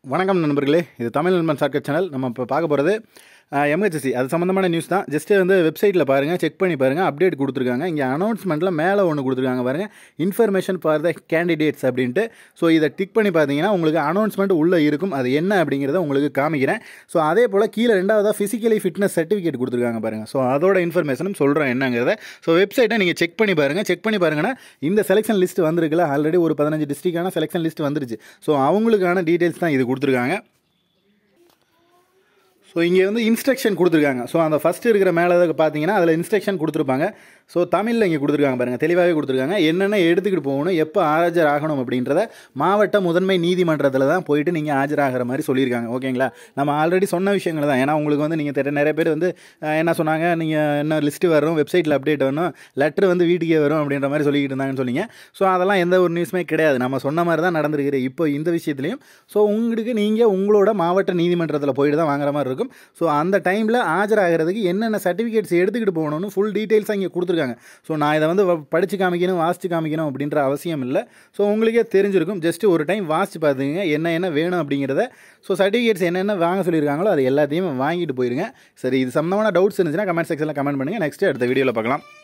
வணக்கம் நண்பர்களே இது தமிழ் நண்பன் ஷார்ட்கட் சேனல் நம்ம இப்போ பார்க்க போகிறது எம்ஹெச்சி அது சம்மந்தமான நியூஸ் தான் ஜஸ்ட்டு வந்து வெப்சைட்டில் பாருங்கள் செக் பண்ணி பாருங்கள் அப்டேட் கொடுத்துருக்காங்க இங்கே அனௌன்ஸ்மெண்ட்டில் மேலே ஒன்று கொடுத்துருக்காங்க பாருங்கள் இன்ஃபர்மேஷன் ஃபார் த கேண்டிடேட்ஸ் அப்படின்ட்டு ஸோ இதை டிக் பண்ணி பார்த்தீங்கன்னா உங்களுக்கு அனௌன்ஸ்மெண்ட் உள்ளே இருக்கும் அது என்ன அப்படிங்கிறத உங்களுக்கு காமிக்கிறேன் ஸோ அதே போல் கீழே ரெண்டாவதாக ஃபிசிக்கலி ஃபிட்னஸ் சர்டிஃபிகேட் கொடுத்துருக்காங்க பாருங்கள் ஸோ அதோட இன்ஃபர்மேஷனும் சொல்கிறேன் என்னங்கிறத ஸோ வெப்சைட்டை நீங்கள் செக் பண்ணி பாருங்கள் செக் பண்ணி பாருங்கன்னா இந்த செலெக்ஷன் லிஸ்ட் வந்திருக்குல்ல ஆல்ரெடி ஒரு பதினஞ்சு டிஸ்ட்ரிக்டான செலெக்ஷன் லிஸ்ட் வந்துருச்சு ஸோ அவங்களுக்கான டீட்டெயில்ஸ் தான் இது கொடுத்துருக்காங்க ஸோ இங்கே வந்து இன்ஸ்ட்ரக்ஷன் கொடுத்துருக்காங்க ஸோ அந்த ஃபஸ்ட்டு இருக்கிற மேலே பார்த்தீங்கன்னா அதில் இன்ஸ்ட்ரக்ஷன் கொடுத்துருப்பாங்க ஸோ தமிழில் இங்கே கொடுத்துருக்காங்க பாருங்கள் தெளிவாகவே கொடுத்துருக்காங்க என்னென்ன எடுத்துக்கிட்டு போகணும் எப்போ ஆஜர் ஆகணும் அப்படின்றத மாவட்ட முதன்மை நீதிமன்றத்தில் தான் போயிட்டு நீங்கள் ஆஜராகிற மாதிரி சொல்லியிருக்காங்க ஓகேங்களா நம்ம ஆல்ரெடி சொன்ன விஷயங்கள் தான் ஏன்னா உங்களுக்கு வந்து நீங்கள் தெரிய நிறைய பேர் வந்து அஹ், என்ன சொன்னாங்க நீங்கள் என்ன லிஸ்ட்டு வரும் வெப்சைட்டில் அப்டேட் வரணும் லெட்ரு வந்து வீட்டுக்கே வரும் அப்படின்ற மாதிரி சொல்லிக்கிட்டு இருந்தாங்கன்னு சொன்னீங்க ஸோ அதெல்லாம் எந்த ஒரு நியூஸுமே கிடையாது நம்ம சொன்ன மாதிரி தான் நடந்திருக்குது இப்போ இந்த விஷயத்துலையும் ஸோ உங்களுக்கு நீங்கள் உங்களோட மாவட்ட நீதிமன்றத்தில் போயிட்டு தான் வாங்குற மாதிரி இருக்கும் ஸோ அந்த டைமில் ஆஜராகிறதுக்கு என்னென்ன சர்டிஃபிகேட்ஸ் எடுத்துக்கிட்டு போகணும்னு ஃபுல் டீட்டெயில்ஸாக இங்கே கொடுத்துருக்காங்க ஸோ நான் இதை வந்து வ- படிச்சு காமிக்கணும் வாசித்து காமிக்கணும் அப்படின்ற அவசியம் இல்லை ஸோ உங்களுக்கே தெரிஞ்சிருக்கும் ஜஸ்ட் ஒரு டைம் வாசித்து பார்த்துங்க என்ன என்ன வேணும் அப்படிங்கிறத ஸோ சர்டிஃபிகேட்ஸ் என்னென்ன வாங்க சொல்லியிருக்காங்களோ அது எல்லாத்தையும் வாங்கிட்டு போயிருங்க சரி இது சம்மந்தமான டவுட்ஸ் இருந்துச்சுன்னா கமெண்ட் செக்ஷனில் கமெண்ட் பண்ணுங்கள் நெக்ஸ்ட்டு அடுத்த வீடியோவில் பார்க்கலாம்